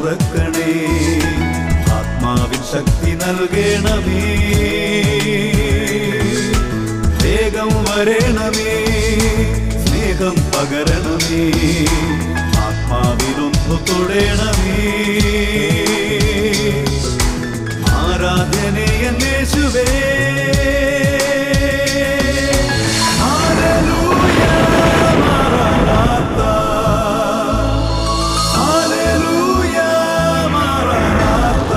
തുറക്കണേ ആത്മാവിൻ ശക്തി നൽകണമേ വേഗം വരണമേ സ്നേഹം പകരണമേ ആത്മാവിലൊന്നു തൊടണമേ ആരാധനയേശുവേ ഹല്ലേലൂയ മാറാനാത്ത ഹല്ലേലൂയ മാറാനാത്ത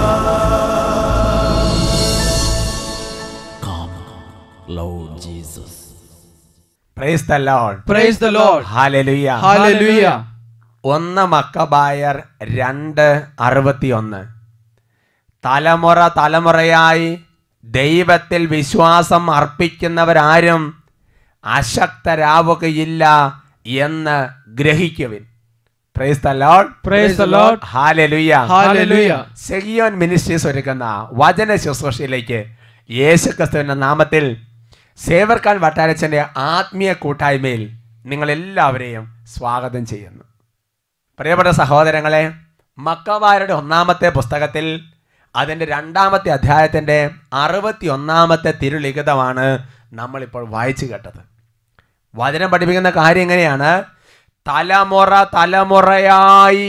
Lord Jesus. Praise the lord Praise the Lord. ഹല്ലേലൂയ Hallelujah. ഒന്ന് മക്കബായർ രണ്ട് അറുപത്തിയൊന്ന് തലമുറ തലമുറയായി ദൈവത്തിൽ വിശ്വാസം അർപ്പിക്കുന്നവരാരും അശക്തരാവുകയില്ല എന്ന് ഗ്രഹിക്കുവിൻ price the lord Praise the Lord. Hallelujah Hallelujah. സെഗിയോൻ ministries ഒരുക്കുന്ന വചന ശുശ്രൂഷയിലേക്ക് യേശു ക്രിസ്തുവിന്റെ നാമത്തിൽ സേവർക്കാൻ വട്ടാരച്ചന്റെ ആത്മീയ കൂട്ടായ്മയിൽ നിങ്ങളെല്ലാവരെയും സ്വാഗതം ചെയ്യുന്നു പ്രിയപ്പെട്ട സഹോദരങ്ങളെ മക്കവാരുടെ ഒന്നാമത്തെ പുസ്തകത്തിൽ അതിൻ്റെ രണ്ടാമത്തെ അധ്യായത്തിൻ്റെ അറുപത്തി ഒന്നാമത്തെ തിരുലിഖിതമാണ് നമ്മളിപ്പോൾ വായിച്ചു കേട്ടത് വചനം പഠിപ്പിക്കുന്ന കാര്യം എങ്ങനെയാണ് തലമുറ തലമുറയായി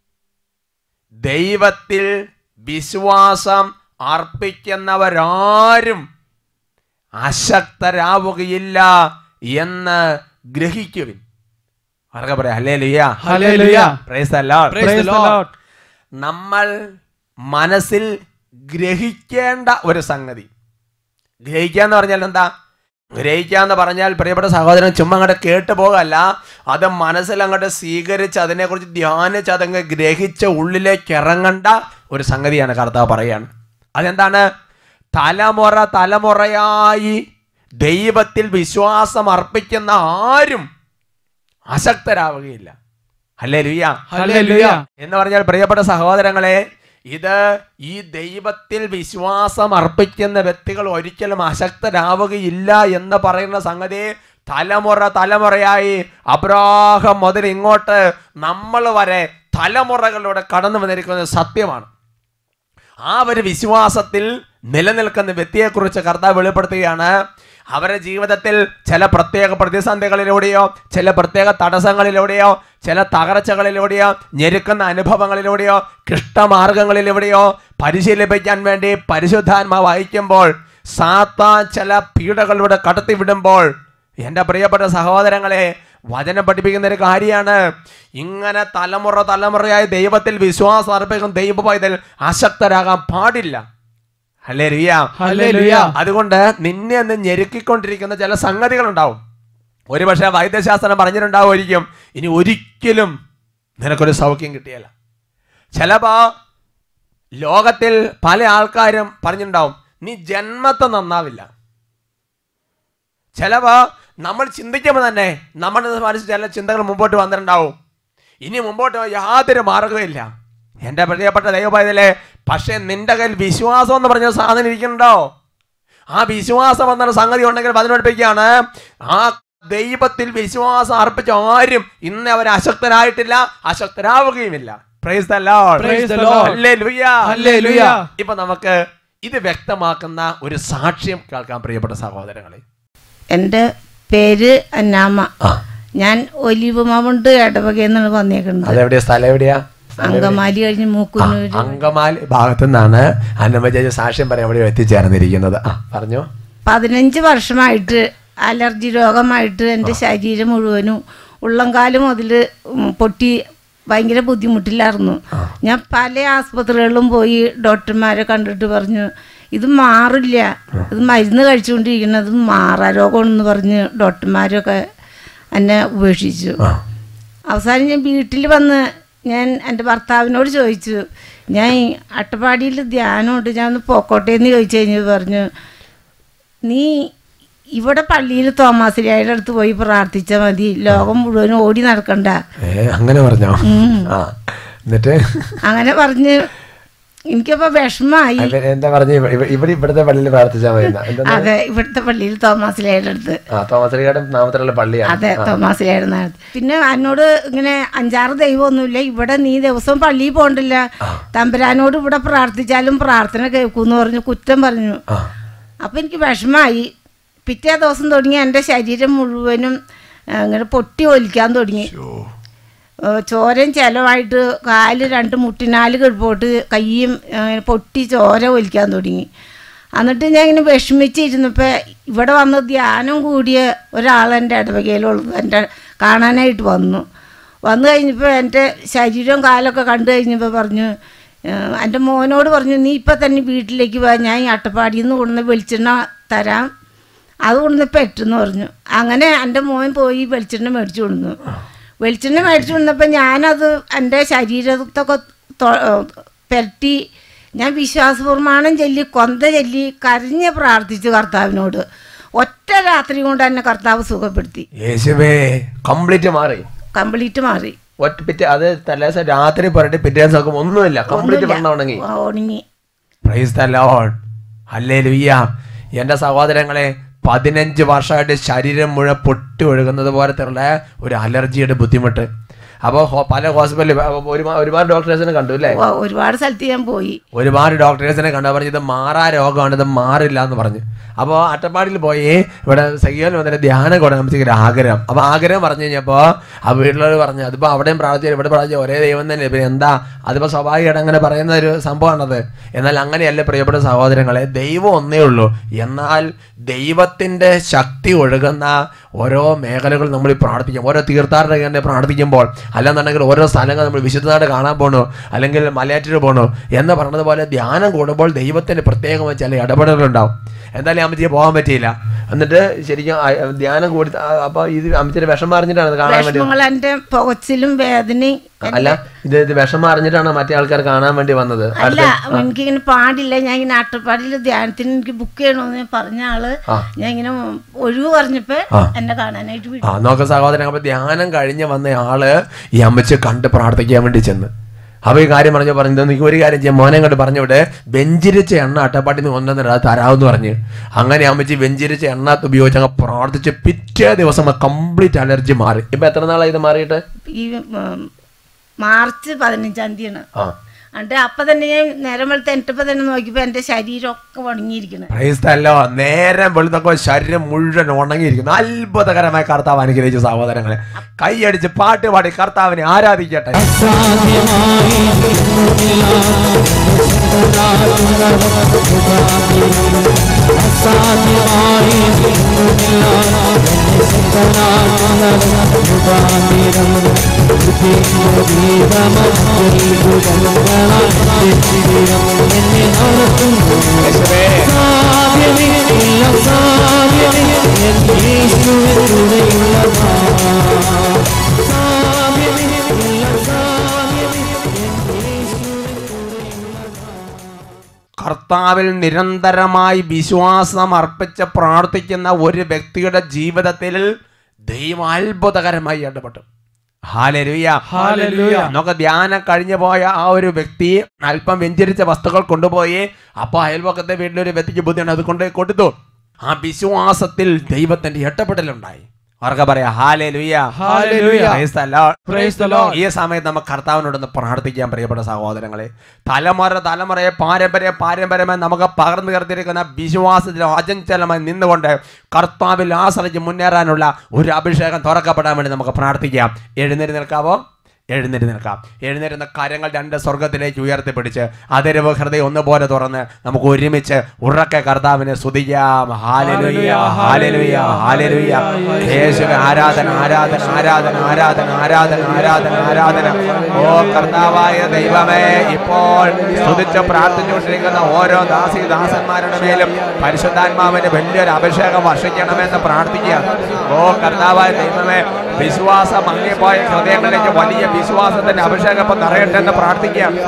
ദൈവത്തിൽ വിശ്വാസം അർപ്പിക്കുന്നവരാരും അശക്തരാവുകയില്ല എന്ന് ഗ്രഹിക്കുവിൻ ആർക്കാ പറയാ hallelujah Hallelujah. Praise the lord Praise the Lord. നമ്മൾ മനസ്സിൽ ഗ്രഹിക്കേണ്ട ഒരു സംഗതി ഗ്രഹിക്കുക എന്ന് പറഞ്ഞാൽ എന്താ ഗ്രഹിക്കുക എന്ന് പറഞ്ഞാൽ പ്രിയപ്പെട്ട സഹോദരൻ ചുമ്മാ അങ്ങോട്ട് കേട്ടു പോകല്ല അത് മനസ്സിൽ അങ്ങോട്ട് സ്വീകരിച്ച് അതിനെക്കുറിച്ച് ധ്യാനിച്ച് അതങ്ങ് ഗ്രഹിച്ച് ഉള്ളിലേക്ക് ഇറങ്ങേണ്ട ഒരു സംഗതിയാണ് കർത്താവ് പറയാണ് അതെന്താണ് തലമുറ തലമുറയായി ദൈവത്തിൽ വിശ്വാസം അർപ്പിക്കുന്ന ആരും അശക്തരാവുകയില്ല അല്ലേ ലുയ്യ Hallelujah. എന്ന് പറഞ്ഞാൽ പ്രിയപ്പെട്ട സഹോദരങ്ങളെ ഇത് ഈ ദൈവത്തിൽ വിശ്വാസം അർപ്പിക്കുന്ന വ്യക്തികൾ ഒരിക്കലും അശക്തരാവുകയില്ല എന്ന് പറയുന്ന സംഗതി തലമുറ തലമുറയായി അബ്രാഹം മുതൽ ഇങ്ങോട്ട് നമ്മൾ വരെ തലമുറകളിലൂടെ കടന്നു വന്നിരിക്കുന്നത് സത്യമാണ് ആ ഒരു വിശ്വാസത്തിൽ നിലനിൽക്കുന്ന വ്യക്തിയെക്കുറിച്ച് കർത്താവ് വെളിപ്പെടുത്തുകയാണ് അവരുടെ ജീവിതത്തിൽ ചില പ്രത്യേക പ്രതിസന്ധികളിലൂടെയോ ചില പ്രത്യേക തടസ്സങ്ങളിലൂടെയോ ചില തകർച്ചകളിലൂടെയോ ഞെരുക്കുന്ന അനുഭവങ്ങളിലൂടെയോ കൃഷ്ണമാർഗങ്ങളിലൂടെയോ പരിശീലിപ്പിക്കാൻ വേണ്ടി പരിശുദ്ധാത്മാവ് അയക്കുമ്പോൾ സാത്താൻ ചില പീഡകളിലൂടെ കടത്തിവിടുമ്പോൾ എൻ്റെ പ്രിയപ്പെട്ട സഹോദരങ്ങളെ വചനം പഠിപ്പിക്കുന്ന ഒരു കാര്യമാണ് ഇങ്ങനെ തലമുറ തലമുറയായി ദൈവത്തിൽ വിശ്വാസം അർപ്പിക്കുന്ന ദൈവ പൈതൽ അശക്തരാകാൻ പാടില്ല അല്ലേ റിയ Hallelujah. അതുകൊണ്ട് നിന്നെ ഒന്ന് ഞെരുക്കിക്കൊണ്ടിരിക്കുന്ന ചില സംഗതികളുണ്ടാവും ഒരുപക്ഷെ വൈദ്യശാസ്ത്രം പറഞ്ഞിട്ടുണ്ടാവുമായിരിക്കും ഇനി ഒരിക്കലും നിനക്കൊരു സൗഖ്യം കിട്ടിയല്ല ചിലപ്പോ ലോകത്തിൽ പല ആൾക്കാരും പറഞ്ഞിട്ടുണ്ടാവും നീ ജന്മത്തെ നന്നാവില്ല ചിലപ്പോ നമ്മൾ ചിന്തിക്കുമ്പോൾ തന്നെ നമ്മുടെ മനസ്സിൽ ചില ചിന്തകൾ മുമ്പോട്ട് വന്നിട്ടുണ്ടാവും ഇനി മുമ്പോട്ട് പോകാൻ യാതൊരു മാർഗമില്ല എൻ്റെ പ്രിയപ്പെട്ട ദൈവപായതല്ലേ പക്ഷേ നിന്റെ കയ്യിൽ വിശ്വാസം എന്ന് പറഞ്ഞ സാധനം ഇരിക്കുന്നുണ്ടോ ആ വിശ്വാസം എന്നൊരു സംഗതി ഉണ്ടെങ്കിൽ അതിന് പഠിപ്പിക്കുകയാണ് ആ ദൈവത്തിൽ വിശ്വാസം അർപ്പിച്ച ആരും ഇന്ന് അവർ അശക്തരായിട്ടില്ല അശക്തരാവുകയുമില്ല Praise the Lord. Praise the Lord. Hallelujah. Hallelujah. ഇപ്പൊ നമുക്ക് ഇത് വ്യക്തമാക്കുന്ന ഒരു സാക്ഷ്യം കേൾക്കാൻ പ്രിയപ്പെട്ട സഹോദരങ്ങളെ എൻ്റെ പേര് അന്നാമ ആ. ഞാൻ ഒലിവ് മാവുണ്ട് ഇടവകയെന്നാണ് വന്നേക്കുന്നത് അതെവിടെയാ സ്ഥലം എവിടെയാ അങ്കമാലി കഴിഞ്ഞ് ആ, മൂക്കുന്നൂര് അങ്കമാലി ഭാഗത്തു നിന്നാണ് അന്നമ്മ ചേച്ചി സാക്ഷ്യം പറയാൻ ഇവിടെ എത്തിച്ചേർന്നിരിക്കുന്നത് ആ പറഞ്ഞോ പതിനഞ്ച് വർഷമായിട്ട് അലർജി രോഗമായിട്ട് എൻ്റെ ശരീരം മുഴുവനും ഉള്ളംകാല് മുതൽ പൊട്ടി ഭയങ്കര ബുദ്ധിമുട്ടിലായിരുന്നു ഞാൻ പല ആസ്പത്രികളിലും പോയി ഡോക്ടർമാരെ കണ്ടിട്ട് പറഞ്ഞു ഇത് മാറില്ല ഇത് മരുന്ന് കഴിച്ചുകൊണ്ടിരിക്കുന്നത് മാറാ രോഗമാണെന്ന് പറഞ്ഞ് ഡോക്ടർമാരൊക്കെ എന്നെ ഉപേക്ഷിച്ചു അവസാനം ഞാൻ വീട്ടിൽ വന്ന് ഞാൻ എൻ്റെ ഭർത്താവിനോട് ചോദിച്ചു ഞാൻ ഈ അട്ടപ്പാടിയിൽ ധ്യാനമുണ്ട് ഞാൻ ഒന്ന് പോക്കോട്ടെ എന്ന് ചോദിച്ചു കഴിഞ്ഞ് പറഞ്ഞു നീ ഇവിടെ പള്ളിയിൽ തോമാശ്രീയുടെ അടുത്ത് പോയി പ്രാർത്ഥിച്ചാൽ മതി ലോകം മുഴുവനും ഓടി നടക്കണ്ട ഏ അങ്ങനെ പറഞ്ഞോ ആ എന്നിട്ട് അങ്ങനെ പറഞ്ഞ് എനിക്കപ്പോ വിഷമായി ഇവര് എന്താ പറഞ്ഞു ഇവിടെ ഇവിടുത്തെ പള്ളിയിൽ പ്രാർത്ഥിച്ചാൽ മതി എന്നാ. എന്താ അതെ ഇവിടുത്തെ പള്ളിയിൽ തോമാസിലേടെ അടുത്ത് ആ തോമസലിയുടെ നാമത്തിലുള്ള പള്ളിയാണ് അതെ തോമാസിലേടെ അടുത്ത് പിന്നെ എന്നോട് ഇങ്ങനെ അഞ്ചാറ് ദൈവമൊന്നുമില്ല ഇവിടെ നീ ദിവസവും പള്ളിയിൽ പോകണ്ടില്ല തമ്പുരാനോട് ഇവിടെ പ്രാർത്ഥിച്ചാലും പ്രാർത്ഥന കേൾക്കൂന്ന് പറഞ്ഞു കുറ്റം പറഞ്ഞു ആ അപ്പം എനിക്ക് വിഷമായി പിറ്റേ ദിവസം തുടങ്ങി എൻ്റെ ശരീരം മുഴുവനും ആ, ഇങ്ങനെ പൊട്ടി ഒലിക്കാൻ തുടങ്ങി ഏ, ചോരയും ചിലവായിട്ട് കാല് രണ്ട് മുട്ടിനാല് കിഴപ്പോട്ട് കയ്യും ആ, പൊട്ടി ചോര ഒലിക്കാൻ തുടങ്ങി എന്നിട്ട് ഞാൻ ഇങ്ങനെ വിഷമിച്ചിരുന്നപ്പോൾ ഇവിടെ വന്ന് ധ്യാനം കൂടിയ ഒരാൾ എൻ്റെ ഇടവകയിലുള്ളത് എൻ്റെ കാണാനായിട്ട് വന്നു വന്നു കഴിഞ്ഞപ്പോൾ എൻ്റെ ശരീരവും കാലൊക്കെ കണ്ടു കഴിഞ്ഞപ്പോൾ പറഞ്ഞു ഏഹ് എൻ്റെ മോനോട് പറഞ്ഞു നീ ഇപ്പം തന്നെ വീട്ടിലേക്ക് വാ ഞാൻ ഈ അട്ടപ്പാടിയിൽ നിന്ന് കൊണ്ടുവന്ന് വെളിച്ചെണ്ണ തരാം അത് കൊണ്ടുവന്ന് പെട്ടെന്ന് പറഞ്ഞു അങ്ങനെ എൻ്റെ മോൻ പോയി വെളിച്ചെണ്ണ മേടിച്ചു കൊണ്ടുവന്നു വെളിച്ചെണ്ണ മേടിച്ചു കൊണ്ടുവന്നപ്പോൾ ഞാനത് എൻ്റെ ശരീരത്തൊക്കെ തൊ- ഏഹ് പുരട്ടി ഞാൻ വിശ്വാസപ്രമാണം ചൊല്ലി കൊന്ത ചൊല്ലി കരഞ്ഞ് പ്രാർത്ഥിച്ചു കർത്താവിനോട് ഒറ്റ രാത്രി കൊണ്ട് എന്നെ കർത്താവ് സുഖപ്പെടുത്തി യേശുവേ കംപ്ലീറ്റ് മാറി കംപ്ലീറ്റ് മാറി ഒറ്റ പിറ്റേ അത് തലേദിവസം രാത്രി പുരട്ടി പിറ്റേ ദിവസം നോക്കുമ്പോൾ ഒന്നുമില്ല കംപ്ലീറ്റ് ഒന്നുമില്ല. പെണ്ണ ഉണങ്ങി ആ, ഉണങ്ങി പ്രൈസ് ദ ലോർഡ് ഹല്ലേലൂയ എൻ്റെ സഹോദരങ്ങളെ പതിനഞ്ച് വർഷമായിട്ട് ശരീരം മുഴുവൻ പൊട്ടി ഒഴുകുന്നത് പോലത്തെ ഉള്ള ഒരു അലർജിയുടെ ബുദ്ധിമുട്ട് അപ്പോൾ പല ഹോസ്പിറ്റലിൽ ഒരുപാട് ഒരുപാട് ഡോക്ടേഴ്സിനെ കണ്ടു അല്ലേ ഒ- ഒരുപാട് സ്ഥലത്ത് ഞാൻ പോയി ഒരുപാട് ഡോക്ടേഴ്സിനെ കണ്ടു പറഞ്ഞു ഇത് മാറാ രോഗമാണ് ഇത് മാറില്ല എന്ന് പറഞ്ഞു അപ്പോൾ അട്ടപ്പാടിയിൽ പോയി ഇവിടെ സഖിയോൻ വന്നിട്ട് ധ്യാനം കൂടെ നമുക്ക് ഒരു ആഗ്രഹം അപ്പോൾ ആഗ്രഹം പറഞ്ഞു കഴിഞ്ഞപ്പോൾ ആ വീട്ടിലോട് പറഞ്ഞു അതിപ്പോൾ അവിടെയും പ്രാർത്ഥിച്ചു ഇവിടെ പ്രാർത്ഥിച്ചു ഒരേ ദൈവം തന്നെ പിന്നെ എന്താ അതിപ്പോൾ സ്വാഭാവികമായിട്ട് അങ്ങനെ പറയുന്ന ഒരു സംഭവമാണത് എന്നാൽ അങ്ങനെയല്ല പ്രിയപ്പെട്ട സഹോദരങ്ങളെ ദൈവം ഒന്നേ ഉള്ളൂ എന്നാൽ ദൈവത്തിൻ്റെ ശക്തി ഒഴുകുന്ന ഓരോ മേഖലകൾ നമ്മൾ ഈ പ്രാർത്ഥിക്കും ഓരോ തീർത്ഥാടന കേന്ദ്രം പ്രാർത്ഥിക്കുമ്പോൾ അല്ലെന്നുണ്ടെങ്കിൽ ഓരോ സ്ഥലങ്ങൾ നമ്മൾ വിശുദ്ധനാട് കാണാൻ പോകണു അല്ലെങ്കിൽ മലയാറ്റൂർ പോകണു എന്ന് പറഞ്ഞതുപോലെ ധ്യാനം കൂടുമ്പോൾ ദൈവത്തിന് പ്രത്യേകമായി ചില ഇടപെടലുണ്ടാവും എന്തായാലും അമ്മച്ചിക്ക് പോകാൻ പറ്റിയില്ല എന്നിട്ട് ശരിക്കും ആ- ധ്യാനം കൂടി അപ്പോൾ ഇത് അമ്മച്ചിയുടെ വിഷമം അറിഞ്ഞിട്ടാണ് ഇത് കാണാൻ വേണ്ടി വിഷമങ്ങൾ എൻ്റെ പുകച്ചിലും വേദനയും അല്ല ഇത് ഇത് വിഷമം അറിഞ്ഞിട്ടാണ് മറ്റേ ആൾക്കാർ കാണാൻ വേണ്ടി വന്നത് അല്ല എനിക്കിങ്ങനെ പാടില്ല ഞാൻ ഇങ്ങനെ അട്ടപ്പാടിയിൽ ധ്യാനത്തിന് എനിക്ക് ബുക്ക് ചെയ്യണമെന്ന് ഞാൻ പറഞ്ഞ ആള് ഞാൻ ഇങ്ങനെ ഒഴിവ് പറഞ്ഞപ്പോ എന്നെ കാണാനായിട്ട് വിട്ടു ആ നോക്ക സഹോദരൻ അപ്പൊ ധ്യാനം കഴിഞ്ഞ് വന്ന ആള് ഈ അമ്മച്ചിയെ കണ്ട് പ്രാർത്ഥിക്കാൻ വേണ്ടി ചെന്ന് അപ്പൊ ഈ കാര്യം പറഞ്ഞു പറഞ്ഞു നീ ഒരു കാര്യം ചെയ്യാം മോനെ കണ്ട് പറഞ്ഞു വിട് വെഞ്ചിരിച്ച എണ്ണ അട്ടപ്പാട്ടിൽ നിന്ന് കൊണ്ടുവന്നിട്ട് അത് തരാമെന്ന് പറഞ്ഞ് അങ്ങനെ അമ്മച്ചി വെഞ്ചിരിച്ച എണ്ണ ഉപയോഗിച്ച് അങ്ങ് പ്രാർത്ഥിച്ച് പിറ്റേ ദിവസം കംപ്ലീറ്റ് അലർജി മാറി ഇപ്പൊ എത്ര നാളായി ഇത് മാറിയിട്ട് ഈ ഉം, മാർച്ച് പതിനഞ്ചാം തീയതിയാണ് ആ എന്നിട്ട് അപ്പൊ തന്നെ ഞാൻ നേരം വെളുത്ത് എന്നിട്ടപ്പോ തന്നെ നോക്കിയപ്പോ എന്റെ ശരീരമൊക്കെ ഉണങ്ങിയിരിക്കണം ക്രൈസ്തല്ലോ നേരം വെളുത്തൊക്കെ ശരീരം മുഴുവൻ ഉണങ്ങിയിരിക്കുന്നു അത്ഭുതകരമായ കർത്താവ് അനുഗ്രഹിച്ച സഹോദരങ്ങളെ കൈയടിച്ച് പാട്ട് പാടി കർത്താവിനെ ആരാധിക്കട്ടെ കർത്താവിൽ നിരന്തരമായി വിശ്വാസം അർപ്പിച്ച് പ്രാർത്ഥിക്കുന്ന ഒരു വ്യക്തിയുടെ ജീവിതത്തിൽ ദൈവം അത്ഭുതകരമായി ഇടപെട്ടു ഹാലലുയ ഹാലലുയ. നമുക്ക് ധ്യാനം കഴിഞ്ഞു പോയ ആ ഒരു വ്യക്തി അല്പം വെഞ്ചരിച്ച വസ്തുക്കൾ കൊണ്ടുപോയി അപ്പോൾ അയൽപക്കത്തെ വീട്ടിലൊരു വ്യക്തിക്ക് ബുദ്ധിയുണ്ട് അത് കൊണ്ട് കൊടുത്തു ആ വിശ്വാസത്തിൽ ദൈവത്തിന്റെ ഇടപെടലുണ്ടായി അവർക്ക് പറയാ ഹാലലുയ Hallelujah. Praise the Lord. Praise the Lord. ഈ സമയത്ത് നമുക്ക് കർത്താവിനോടൊന്ന് പ്രാർത്ഥിക്കാൻ പ്രിയപ്പെട്ട സഹോദരങ്ങളെ തലമുറ തലമുറയെ പാരമ്പര്യ പാരമ്പര്യമായി നമുക്ക് പകർന്നു കയർത്തിരിക്കുന്ന വിശ്വാസത്തിൽ അചഞ്ചലമായി നിന്നുകൊണ്ട് കർത്താവിൽ ആശ്രയിച്ച് മുന്നേറാനുള്ള ഒരു അഭിഷേകം തുറക്കപ്പെടാൻ വേണ്ടി നമുക്ക് പ്രാർത്ഥിക്കാം എഴുന്നേറ്റ് നിൽക്കാവോ എഴുന്നേറ്റ് നിൽക്കാം എഴുന്നേരുന്ന കരങ്ങൾ രണ്ട് സ്വർഗത്തിലേക്ക് ഉയർത്തിപ്പിടിച്ച് അതിരവ് ഹൃദയം ഒന്നുപോലെ തുറന്ന് നമുക്ക് ഒരുമിച്ച് ഉറക്കെ കർത്താവിനെ സ്തുതിക്കാം ഹാലലുയ ഹാലലുയ ഹാലലുയ യേശുവേ ആരാധന ആരാധന ആരാധന ആരാധന ആരാധന ആരാധന ആരാധന ഓ കർത്താവായ ദൈവമേ ഇപ്പോൾ സ്തുതിച്ച് പ്രാർത്ഥിച്ചുകൊണ്ടിരിക്കുന്ന ഓരോ ദാസി ദാസന്മാരുടെ മേലും പരിശുദ്ധാത്മാവിന്റെ വലിയൊരു അഭിഷേകം വർഷിക്കണമെന്ന് പ്രാർത്ഥിക്കുക ഓ കർത്താവായ ദൈവമേ വിശ്വാസം മങ്ങിപ്പോയ ഹൃദയങ്ങളിലേക്ക് വലിയ വിശ്വാസത്തിന്റെ അഭിഷേകം ഇപ്പം നിറയട്ടെ എന്ന് പ്രാർത്ഥിക്കുക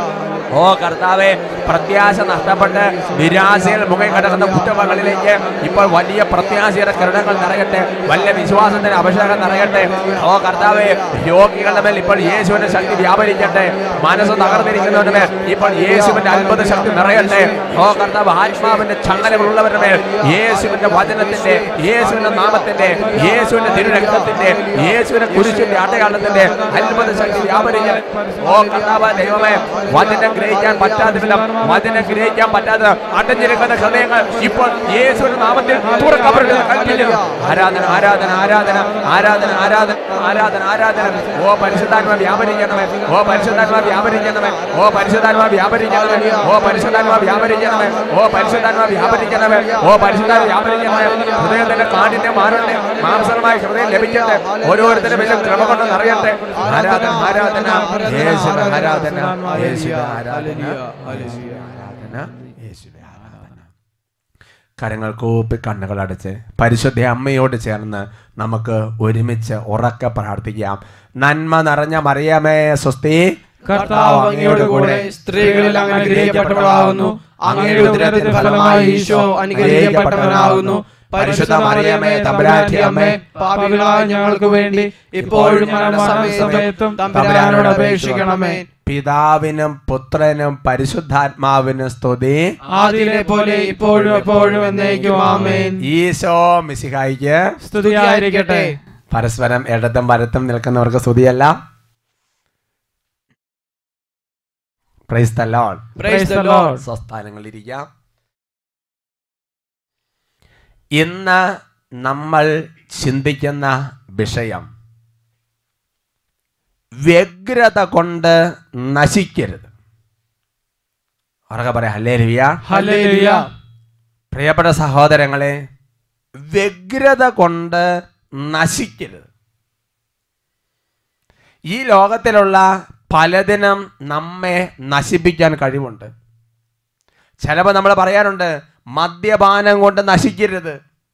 ഓ കർത്താവെ പ്രത്യാശ നഷ്ടപ്പെട്ട് നിരാശയിൽ മുഖം കിടക്കുന്ന കുറ്റങ്ങളിലേക്ക് ഇപ്പോൾ വലിയ പ്രത്യാശയുടെ കിരണങ്ങൾ നിറയട്ടെ വലിയ വിശ്വാസത്തിന്റെ അഭിഷേകം നിറയട്ടെ ഓ കർത്താവെ രോഗികളുടെ മേൽ ഇപ്പോൾ യേശുവിന്റെ ശക്തി വ്യാപരിക്കട്ടെ മനസ്സ് തകർന്നിരിക്കുന്നവരുടെ മേൽ ഇപ്പോൾ യേശുവിന്റെ അത്ഭുത ശക്തി നിറയട്ടെ ഓ കർത്താവ് ആത്മാവിന്റെ ചങ്ങലകളുള്ളവരുടെ മേൽ യേശുവിന്റെ വചനത്തിന്റെ യേശുവിന്റെ നാമത്തിന്റെ യേശുവിന്റെ തിരുരക്തത്തിന്റെ യേശുവിന്റെ കുരിശിന്റെ അടയാളത്തിന്റെ അത്ഭുത ശക്തി വ്യാപരിക്കട്ടെ ഓ കർത്താവ് ദൈവമേ വചനം ഗ്രഹിക്കാൻ പറ്റാത്ത വിധം വചനം ഗ്രഹിക്കാൻ പറ്റാതെ അടഞ്ഞിരിക്കുന്ന ഹൃദയങ്ങൾ ഇപ്പോൾ യേശുവിന്റെ നാമത്തിൽ തുറക്കപ്പെടുന്നത് കൽപ്പിക്കുന്നു ആരാധന ആരാധന ആരാധന ആരാധന ആരാധന ആരാധന ആരാധന ഓ പരിശുദ്ധാത്മ വ്യാപരിക്കണമേ ഓ പരിശുദ്ധാത്മ വ്യാപരിക്കണമേ ഓ പരിശുദ്ധാത്മ വ്യാപരിക്കണമേ ഓ പരിശുദ്ധാത്മ വ്യാപരിക്കണമേ ഓ പരിശുദ്ധാത്മ വ്യാപരിക്കണമേ ഓ പരിശുദ്ധാത്മ വ്യാപരിക്കണമേ ഹൃദയത്തിന്റെ കാഠിന്യം മാറട്ടെ മാംസമായ ഹൃദയം ലഭിക്കട്ടെ ഓരോരുത്തരും വലിയ ക്രമ കൊണ്ട് നിറയട്ടെ ആരാധന ആരാധന യേശുവേ ആരാധന യേശുവേ ആരാധന യേശുവേ ആരാധന യേശുവേ ആരാധന കരങ്ങൾ കൂപ്പി കണ്ണുകൾ അടച്ച് പരിശുദ്ധ അമ്മയോട് ചേർന്ന് നമുക്ക് ഒരുമിച്ച് ഉറക്കെ പ്രാർത്ഥിക്കാം നന്മ നിറഞ്ഞ മറിയമേ സ്വസ്തി കർത്താവ് അങ്ങയോട് കൂടെ സ്ത്രീകളിൽ അങ്ങ് അനുഗ്രഹിക്കപ്പെട്ടവളാകുന്നു അങ്ങയുടെ ഉദരത്തിൻ ഫലമായി ഈശോ അനുഗ്രഹിക്കപ്പെട്ടവനാകുന്നു പരിശുദ്ധ മറിയമേ തമ്പുരാന്റെ അമ്മേ പാപികളായ ഞങ്ങൾക്ക് വേണ്ടി ഇപ്പോഴും മരണസമയത്തും തമ്പുരാനോട് അപേക്ഷിക്കണമേ പിതാവിനും പുത്രനും പരിശുദ്ധാത്മാവിനും സ്തുതി ആദിയിലെ പോലെ ഇപ്പോഴും എപ്പോഴും എന്നേക്കും ആമേൻ ഈശോ മിശിഹായിക്ക് സ്തുതിയായിരിക്കട്ടെ പരസ്പരം ഇടത്തും വലത്തും നിൽക്കുന്നവർക്ക് സ്തുതിയല്ല praise the Lord. Praise the Lord. സ്വസ്ഥാനങ്ങളിരിക്കാം ഇന്ന് നമ്മൾ ചിന്തിക്കുന്ന വിഷയം വ്യഗ്രത കൊണ്ട് നശിക്കരുത് ഉറക്കെ പറയാം ഹല്ലേ ഹല്ലേലൂയ പ്രിയപ്പെട്ട സഹോദരങ്ങളെ വ്യഗ്രത കൊണ്ട് നശിക്കരുത് ഈ ലോകത്തിലുള്ള പലതിനും നമ്മെ നശിപ്പിക്കാൻ കഴിവുണ്ട് ചിലപ്പോൾ നമ്മൾ പറയാറുണ്ട് മദ്യപാനം കൊണ്ട് നശിക്കരുത്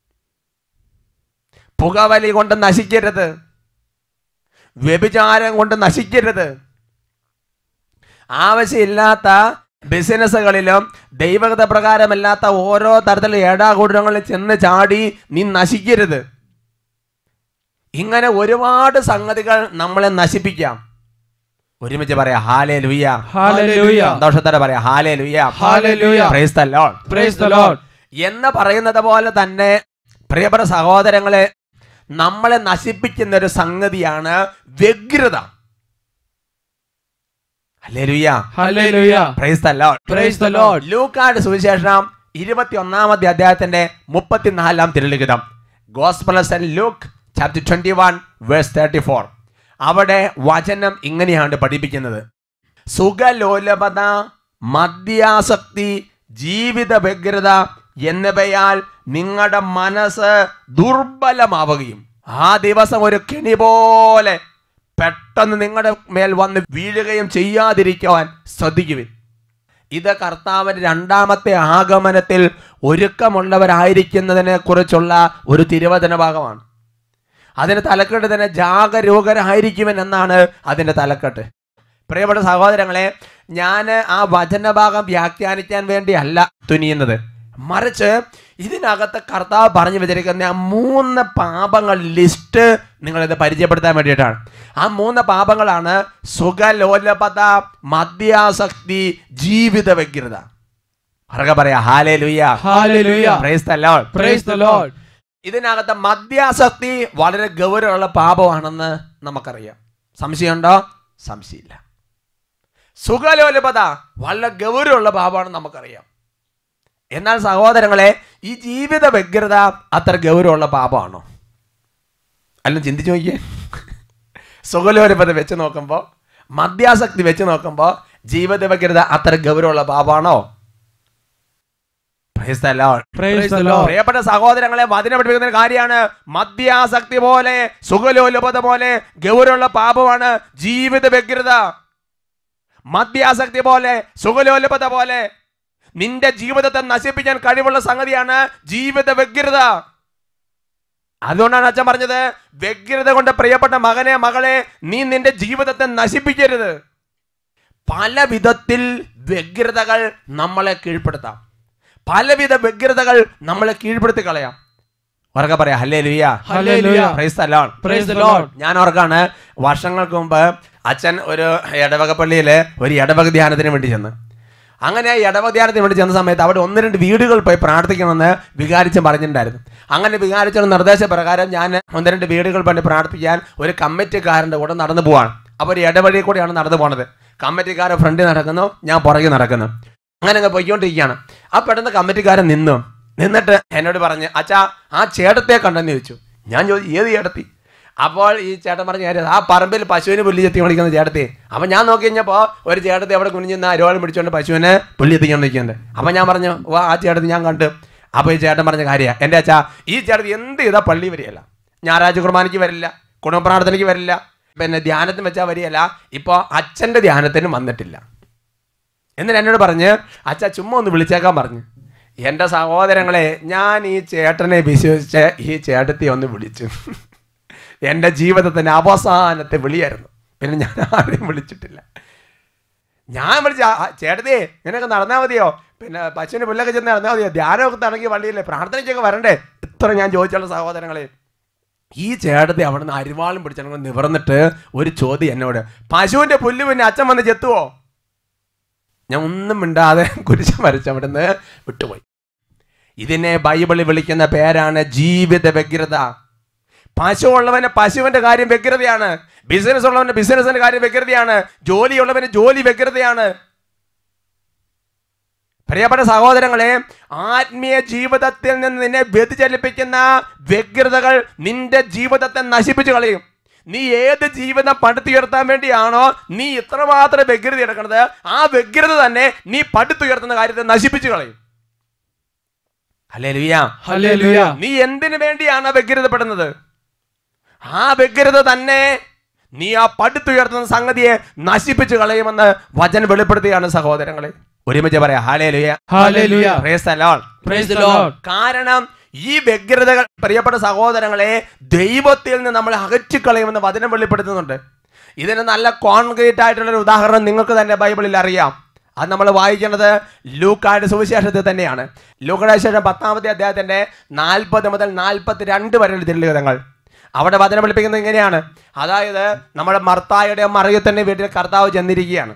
പുകവലി കൊണ്ട് നശിക്കരുത് വ്യഭിചാരം കൊണ്ട് നശിക്കരുത് ആവശ്യമില്ലാത്ത ബിസിനസ്സുകളിലും ദൈവഗത പ്രകാരമല്ലാത്ത ഓരോ തരത്തിലുള്ള ഏടാകൂടങ്ങളിൽ ചെന്ന് ചാടി നീ നശിക്കരുത് ഇങ്ങനെ ഒരുപാട് സംഗതികൾ നമ്മളെ നശിപ്പിക്കാം ഒരുമിച്ച് പറയാം ഹാലേ ലുയ്യ ഹല്ലേലൂയ സന്തോഷത്തോടെ പറയാം hallelujah hallelujah Praise the Lord. Praise the lord എന്ന് പറയുന്നത് പോലെ തന്നെ പ്രിയപ്പെട്ട സഹോദരങ്ങളെ നമ്മളെ നശിപ്പിക്കുന്ന ഒരു സംഗതിയാണ് വ്യഗ്രത hallelujah hallelujah praise the lord praise the lord ലൂക്കാട് സുവിശേഷം ഇരുപത്തി ഒന്നാമത്തെ അധ്യായത്തിന്റെ മുപ്പത്തിനാലാം തിരുലിഖിതം gospel Luke chapter twenty one verse thirty four അവിടെ വചനം ഇങ്ങനെയാണ് പഠിപ്പിക്കുന്നത് സുഖലോലപത മദ്യാസക്തി ജീവിത വ്യഗ്രത എന്നിവയാൽ നിങ്ങളുടെ മനസ്സ് ദുർബലമാവുകയും ആ ദിവസം ഒരു കെണി പോലെ പെട്ടെന്ന് നിങ്ങളുടെ മേൽ വന്ന് വീഴുകയും ചെയ്യാതിരിക്കുവാൻ ശ്രദ്ധിക്കുവിൻ ഇത് കർത്താവിന്റെ രണ്ടാമത്തെ ആഗമനത്തിൽ ഒരുക്കമുള്ളവരായിരിക്കുന്നതിനെ കുറിച്ചുള്ള ഒരു തിരുവചന ഭാഗമാണ് അതിന് തലക്കെട്ട് തന്നെ ജാഗരൂകരായിരിക്കുവൻ എന്നാണ് അതിന്റെ തലക്കെട്ട് പ്രിയപ്പെട്ട സഹോദരങ്ങളെ ഞാൻ ആ വചനഭാഗം വ്യാഖ്യാനിക്കാൻ വേണ്ടിയല്ല തുനിയുന്നത് മറിച്ച് ഇതിനകത്ത് കർത്താവ് പറഞ്ഞു വെച്ചിരിക്കുന്ന ആ മൂന്ന് പാപങ്ങൾ ലിസ്റ്റ് നിങ്ങളിത് പരിചയപ്പെടുത്താൻ വേണ്ടിയിട്ടാണ് ആ മൂന്ന് പാപങ്ങളാണ് സുഖലോലപത മദ്യാസക്തി ജീവിത വ്യഗ്രത അറക പറയാ hallelujah hallelujah praise the Lord. Praise the lord ഇതിനകത്ത് മദ്യാസക്തി വളരെ ഗൗരവമുള്ള പാപമാണെന്ന് നമുക്കറിയാം സംശയമുണ്ടോ സംശയമില്ല സുഖലോലപത വളരെ ഗൗരവമുള്ള പാപമാണെന്ന് നമുക്കറിയാം എന്നാൽ സഹോദരങ്ങളെ ഈ ജീവിത വ്യഗ്രത അത്ര ഗൗരവമുള്ള പാപമാണോ അല്ല ചിന്തിച്ചു നോക്കിയേ സുഖലോലപത വെച്ച് നോക്കുമ്പോൾ മദ്യാസക്തി വെച്ച് നോക്കുമ്പോൾ ജീവിത വ്യഗ്രത അത്ര ഗൗരവമുള്ള പാപമാണോ Praise the Lord. Praise the lord പ്രിയപ്പെട്ട സഹോദരങ്ങളെ വചനം പഠിപ്പിക്കുന്ന ഒരു കാര്യമാണ് മദ്യാസക്തി പോലെ സുഖലോലുപത പോലെ ഗൗരവമുള്ള പാപമാണ് ജീവിത വ്യഗ്രത മദ്യാസക്തി പോലെ സുഖലോലുപത പോലെ നിന്റെ ജീവിതത്തെ നശിപ്പിക്കാൻ കഴിവുള്ള സംഗതിയാണ് ജീവിത വ്യഗ്രത അതുകൊണ്ടാണ് അച്ഛൻ പറഞ്ഞത് വ്യഗ്രത കൊണ്ട് പ്രിയപ്പെട്ട മകനെ മകളെ നീ നിന്റെ ജീവിതത്തെ നശിപ്പിക്കരുത് പല വിധത്തിൽ വ്യഗ്രതകൾ നമ്മളെ കീഴ്പ്പെടുത്താം പലവിധ വ്യഗ്രതകൾ നമ്മളെ കീഴ്പ്പെടുത്തി കളയാം ഉറക്കെ പറയാം hallelujah hallelujah. Praise the Lord. Praise the Lord. ഞാൻ ഓർക്കാണ് വർഷങ്ങൾക്ക് മുമ്പ് അച്ഛൻ ഒരു ഇടവക പള്ളിയിൽ ഒരു ഇടവക ധ്യാനത്തിന് വേണ്ടി ചെന്ന് അങ്ങനെ ആ ഇടവക ധ്യാനത്തിന് വേണ്ടി ചെന്ന സമയത്ത് അവിടെ ഒന്ന് രണ്ട് വീടുകൾ പോയി പ്രാർത്ഥിക്കണമെന്ന് വികാരിച്ചൻ പറഞ്ഞിട്ടുണ്ടായിരുന്നു അങ്ങനെ വികാരിച്ച നിർദ്ദേശപ്രകാരം ഞാൻ ഒന്ന് രണ്ട് വീടുകൾ വേണ്ടി പ്രാർത്ഥിക്കാൻ ഒരു കമ്മിറ്റിക്കാരൻ്റെ കൂടെ നടന്നു പോവാണ് അപ്പോൾ ഒരു ഇടവഴി കൂടെയാണ് നടന്നു പോണത് കമ്മിറ്റിക്കാരൻ ഫ്രണ്ടിൽ നടക്കുന്നു ഞാൻ പുറകെ നടക്കുന്നു അങ്ങനെ അങ്ങ് പോയിക്കൊണ്ടിരിക്കുകയാണ് ആ പെട്ടെന്ന് കമ്മിറ്റിക്കാരൻ നിന്നു നിന്നിട്ട് എന്നോട് പറഞ്ഞ് അച്ഛാ ആ ചേട്ടത്തെ കണ്ടെന്ന് ചോദിച്ചു ഞാൻ ചോദിച്ചു ഏത് ചേട്ടത്തി അപ്പോൾ ഈ ചേട്ടൻ പറഞ്ഞ കാര്യം ആ പറമ്പിൽ പശുവിന് പുല്ല് ചെത്തി കളിക്കുന്ന ചേട്ടത്തി അപ്പം ഞാൻ നോക്കി കഴിഞ്ഞപ്പോൾ ഒരു ചേട്ടത്തി അവിടെ കുനിഞ്ഞിന്ന് അരോളം പിടിച്ചുകൊണ്ട് പശുവിനെ പുല്ല് ചെത്തിക്കൊണ്ട് നിൽക്കുന്നുണ്ട് അപ്പം ഞാൻ പറഞ്ഞു വാ ആ ചേട്ടത്തി ഞാൻ കണ്ടു അപ്പോൾ ഈ ചേട്ടൻ പറഞ്ഞ കാര്യമാണ് എൻ്റെ അച്ഛാ ഈ ചേട്ടത്തി എന്ത് ചെയ്താൽ പള്ളി വരികയല്ല ഞായറാഴ്ച കുർബാനയ്ക്ക് വരില്ല കുടുംബപ്രാർത്ഥനയ്ക്ക് വരില്ല പിന്നെ ധ്യാനത്തിന് വെച്ചാൽ വരികയല്ല ഇപ്പോൾ അച്ഛൻ്റെ ധ്യാനത്തിനും വന്നിട്ടില്ല എന്നിട്ട് എന്നോട് പറഞ്ഞ് അച്ഛാ ചുമ്മാ ഒന്ന് വിളിച്ചേക്കാൻ പറഞ്ഞു എൻ്റെ സഹോദരങ്ങളെ ഞാൻ ഈ ചേട്ടനെ വിശ്വസിച്ച് ഈ ചേട്ടത്തെ ഒന്ന് വിളിച്ചു എൻ്റെ ജീവിതത്തിൻ്റെ അവസാനത്തെ വിളിയായിരുന്നു പിന്നെ ഞാൻ ആരെയും വിളിച്ചിട്ടില്ല ഞാൻ വിളിച്ച ചേട്ടത്തെ ഇങ്ങനെയൊക്കെ നടന്നാൽ മതിയോ പിന്നെ പശുവിന് പുല്ലൊക്കെ ചെന്ന് നടന്നാൽ മതിയോ ധ്യാനമൊക്കെ തുടങ്ങി പള്ളിയില്ലേ പ്രാർത്ഥനയ്ക്കൊക്കെ വരണ്ടേ ഇത്ര ഞാൻ ചോദിച്ചുള്ള സഹോദരങ്ങളെ ഈ ചേട്ടത്തെ അവിടെ നിന്ന് അരിവാളും പിടിച്ചു നിവർന്നിട്ട് ഒരു ചോദ്യം എന്നോട് പശുവിൻ്റെ പുല്ല് പിന്നെ അച്ഛൻ വന്ന് ചെത്തുവോ ഞാൻ ഒന്നും മിണ്ടാതെ കുരിശ് വരച്ച് അവിടുന്ന് വിട്ടുപോയി ഇതിനെ ബൈബിളിൽ വിളിക്കുന്ന പേരാണ് ജീവിത വ്യഗ്രത പശു ഉള്ളവന് പശുവിന്റെ കാര്യം വ്യഗ്രതയാണ് ബിസിനസ് ഉള്ളവന് ബിസിനസിന്റെ കാര്യം വ്യഗ്രതയാണ് ജോലിയുള്ളവന് ജോലി വ്യഗ്രതയാണ് പ്രിയപ്പെട്ട സഹോദരങ്ങളെ ആത്മീയ ജീവിതത്തിൽ നിന്ന് നിന്നെ വ്യതിചലിപ്പിക്കുന്ന വ്യഗ്രതകൾ നിന്റെ ജീവിതത്തെ നശിപ്പിച്ചു കളയും നീ ഏത് ജീവിതം പടുത്തുയർത്താൻ വേണ്ടിയാണോ നീ ഇത്രമാത്രം വ്യഗ്രത എടുക്കുന്നത് ആ വ്യഗ്രത തന്നെ നീ പടുത്തുയർത്തുന്ന കാര്യത്തെ നശിപ്പിച്ചു കളയും അല്ലേ ലുയ്യ ഹല്ലേലൂയ. നീ എന്തിനു വേണ്ടിയാണ് ആ വ്യഗ്രതപ്പെടുന്നത് ആ വ്യഗ്രത തന്നെ നീ ആ പടുത്തുയർത്തുന്ന സംഗതിയെ നശിപ്പിച്ചു കളയുമെന്ന് വചൻ വെളിപ്പെടുത്തുകയാണ് സഹോദരങ്ങളെ ഒരുമിച്ച് പറയാം hallelujah hallelujah. Praise the Lord. Praise the Lord. കാരണം ഈ വ്യഗ്രതകൾ പ്രിയപ്പെട്ട സഹോദരങ്ങളെ ദൈവത്തിൽ നിന്ന് നമ്മൾ അകറ്റിക്കളയുമെന്ന് വചനം വെളിപ്പെടുത്തുന്നുണ്ട് ഇതിന് നല്ല കോൺക്രീറ്റ് ആയിട്ടുള്ള ഒരു ഉദാഹരണം നിങ്ങൾക്ക് തന്നെ ബൈബിളിൽ അറിയാം അത് നമ്മൾ വായിക്കുന്നത് ലൂക്കായുടെ സുവിശേഷത്തിൽ തന്നെയാണ് ലൂക്കയുടെ ശേഷം പത്താമത്തെ അധ്യായത്തിന്റെ നാൽപ്പത് മുതൽ നാൽപ്പത്തി രണ്ട് വരെയുള്ള തിരുലിഖിതങ്ങൾ അവിടെ വചനം വെളിപ്പിക്കുന്നത് ഇങ്ങനെയാണ് അതായത് നമ്മുടെ മർത്തായുടെ മറിയത്തിൻ്റെ വീട്ടിൽ കർത്താവ് ചെന്നിരിക്കുകയാണ്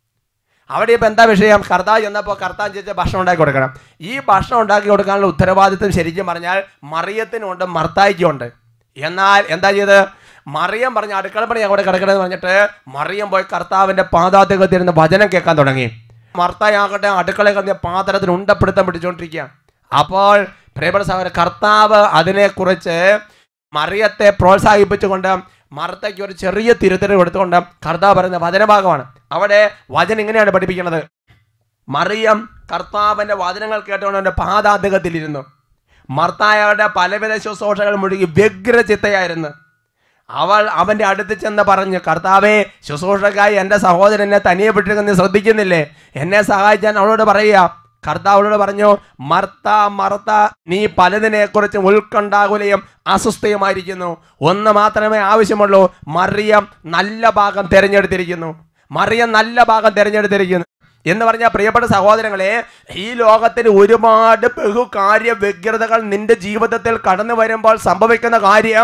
അവിടെ ഇപ്പം എന്താ വിഷയം കർത്താവ് ചെന്നപ്പോൾ കർത്താവ് ചേച്ച ഭക്ഷണം ഉണ്ടാക്കി കൊടുക്കണം ഈ ഭക്ഷണം ഉണ്ടാക്കി കൊടുക്കാനുള്ള ഉത്തരവാദിത്വം ശരിക്കും പറഞ്ഞാൽ മറിയത്തിനുണ്ട് മർത്തായിക്കുണ്ട് എന്നാൽ എന്താ ചെയ്ത് മറിയം പറഞ്ഞ അടുക്കള പണി അവിടെ കിടക്കണമെന്ന് പറഞ്ഞിട്ട് മറിയം പോയി കർത്താവിൻ്റെ പാതാത്യകത്തിരുന്ന് വചനം കേൾക്കാൻ തുടങ്ങി മർത്തായി ആകട്ടെ അടുക്കളയിൽ കിടന്ന പാത്രത്തിന് ഉണ്ടപ്പിടുത്തം പിടിച്ചുകൊണ്ടിരിക്കുകയാണ് അപ്പോൾ പ്രിയപ്പെട്ട സഹോദരൻ കർത്താവ് അതിനെക്കുറിച്ച് മറിയത്തെ പ്രോത്സാഹിപ്പിച്ചുകൊണ്ട് മർത്തയ്ക്ക് ഒരു ചെറിയ തിരുത്തരവ് എടുത്തുകൊണ്ട് കർത്താവ് പറയുന്ന വചനഭാഗമാണ് അവിടെ വചനം ഇങ്ങനെയാണ് പഠിപ്പിക്കുന്നത് മറിയം കർത്താവിന്റെ വചനങ്ങൾ കേട്ടുകൊണ്ട് അവന്റെ പാതാന്തകത്തിലിരുന്നു മർത്തായയുടെ പലവിധ ശുശ്രൂഷകൾ മുഴുകി വ്യഗ്രചിത്തയായിരുന്നു അവൾ അവന്റെ അടുത്ത് ചെന്ന് പറഞ്ഞു കർത്താവേ ശുശ്രൂഷക്കായി എൻ്റെ സഹോദരനെ തനിയെ വിട്ടിരിക്കുന്ന ശ്രദ്ധിക്കുന്നില്ലേ എന്നെ സഹായിക്കാൻ അവളോട് പറയുക കർത്താവളോട് പറഞ്ഞു മർത്ത മർത്ത നീ പലതിനെ കുറിച്ച് ഉൾക്കൊണ്ടാകുലയും അസ്വസ്ഥയുമായിരിക്കുന്നു ഒന്ന് മാത്രമേ ആവശ്യമുള്ളൂ മറിയം നല്ല ഭാഗം തിരഞ്ഞെടുത്തിരിക്കുന്നു മറിയം നല്ല ഭാഗം തിരഞ്ഞെടുത്തിരിക്കുന്നു എന്ന് പറഞ്ഞാൽ പ്രിയപ്പെട്ട സഹോദരങ്ങളെ ഈ ലോകത്തിന് ഒരുപാട് ബഹുകാര്യ വ്യഗ്രതകൾ നിന്റെ ജീവിതത്തിൽ കടന്നു വരുമ്പോൾ സംഭവിക്കുന്ന കാര്യം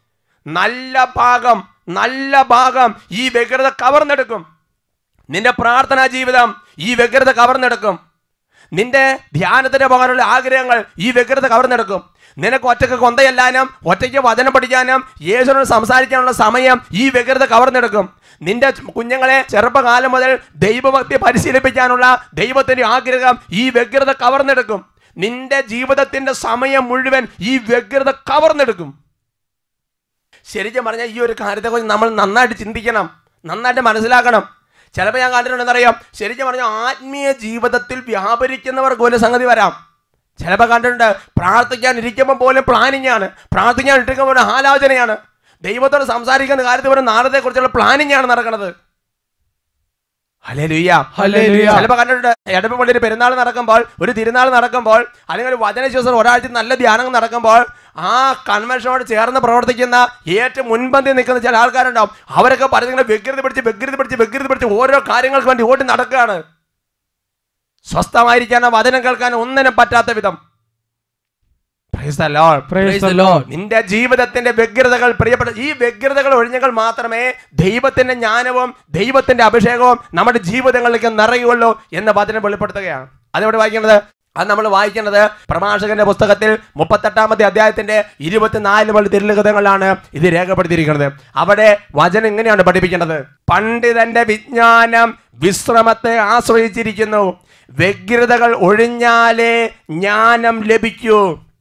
നല്ല ഭാഗം നല്ല ഭാഗം ഈ വ്യഗ്രത കവർന്നെടുക്കും നിന്റെ പ്രാർത്ഥനാ ജീവിതം ഈ വ്യഗ്രത കവർന്നെടുക്കും നിന്റെ ധ്യാനത്തിന് പോകാനുള്ള ആഗ്രഹങ്ങൾ ഈ വ്യഗ്രത കവർന്നെടുക്കും നിനക്ക് ഒറ്റയ്ക്ക് കൊന്തയല്ലാനും ഒറ്റയ്ക്ക് വചനം പഠിക്കാനും യേശുവിനോട് സംസാരിക്കാനുള്ള സമയം ഈ വ്യഗ്രത കവർന്നെടുക്കും നിന്റെ കുഞ്ഞുങ്ങളെ ചെറുപ്പകാലം മുതൽ ദൈവഭക്തി പരിശീലിപ്പിക്കാനുള്ള ദൈവത്തിന്റെ ആഗ്രഹം ഈ വ്യഗ്രത കവർന്നെടുക്കും നിന്റെ ജീവിതത്തിന്റെ സമയം മുഴുവൻ ഈ വ്യഗ്രത കവർന്നെടുക്കും ശരിക്കും പറഞ്ഞാൽ ഈ ഒരു കാര്യത്തെക്കുറിച്ച് നമ്മൾ നന്നായിട്ട് ചിന്തിക്കണം നന്നായിട്ട് മനസ്സിലാക്കണം ചിലപ്പോൾ ഞാൻ കണ്ടിട്ടുണ്ടെന്നറിയാം ശരിക്കും പറഞ്ഞാൽ ആത്മീയ ജീവിതത്തിൽ വ്യാപരിക്കുന്നവർക്ക് ഒരു സംഗതി വരാം ചിലപ്പോൾ കണ്ടിട്ടുണ്ട് പ്രാർത്ഥിക്കാൻ ഇരിക്കുമ്പോൾ പോലും പ്ലാനിങ് ആണ് പ്രാർത്ഥിക്കാൻ ഇരിക്കുമ്പോൾ ഒരു ആലോചനയാണ് ദൈവത്തോട് സംസാരിക്കുന്ന കാര്യത്തിൽ ഒരു നാളത്തെക്കുറിച്ചുള്ള പ്ലാനിങ് ആണ് നടക്കുന്നത് ഹല്ലേലൂയ. ഹല്ലേലൂയ. ചിലപ്പോൾ കണ്ടിട്ടുണ്ട് എടപ്പള്ളി ഒരു പെരുന്നാൾ നടക്കുമ്പോൾ ഒരു തിരുനാൾ നടക്കുമ്പോൾ അല്ലെങ്കിൽ ഒരു വചന ശുശ്രൂഷ ഒരാഴ്ച നല്ല ധ്യാനം നടക്കുമ്പോൾ ആ കൺവെൻഷനോട് ചേർന്ന് പ്രവർത്തിക്കുന്ന ഏറ്റവും മുൻപന്തി നിൽക്കുന്ന ചില ആൾക്കാരുണ്ടാവും അവരൊക്കെ പറഞ്ഞിങ്ങനെ വ്യഗ്രത പിടിച്ച് വ്യഗ്രത പിടിച്ച് വ്യഗ്രത പിടിച്ച് ഓരോ കാര്യങ്ങൾക്ക് വേണ്ടി ഓടി നടക്കുകയാണ് സ്വസ്ഥമായിരിക്കാനോ വചനം കേൾക്കാനോ ഒന്നിനും പറ്റാത്ത വിധം Praise the Lord. Praise the Lord. നിന്റെ ജീവിതത്തിന്റെ വ്യഗ്രതകൾ പ്രിയപ്പെട്ട ഈ വ്യഗ്രതകൾ ഒഴിഞ്ഞെങ്കിൽ മാത്രമേ ദൈവത്തിന്റെ ജ്ഞാനവും ദൈവത്തിന്റെ അഭിഷേകവും നമ്മുടെ ജീവിതങ്ങളിലേക്ക് നിറയുള്ളൂ എന്ന് വചനം വെളിപ്പെടുത്തുകയാണ് അതെവിടെ വായിക്കേണ്ടത് അത് നമ്മൾ വായിക്കേണ്ടത് പ്രഭാഷകന്റെ പുസ്തകത്തിൽ മുപ്പത്തെട്ടാമത്തെ അധ്യായത്തിന്റെ ഇരുപത്തിനാല് മുതൽ തിരുലിഖിതങ്ങളിലാണ് ഇത് രേഖപ്പെടുത്തിയിരിക്കുന്നത് അവിടെ വചനം ഇങ്ങനെയാണ് പഠിപ്പിക്കേണ്ടത് പണ്ഡിതന്റെ വിജ്ഞാനം വിശ്രമത്തെ ആശ്രയിച്ചിരിക്കുന്നു വ്യഗ്രതകൾ ഒഴിഞ്ഞാലേ ജ്ഞാനം ലഭിക്കൂ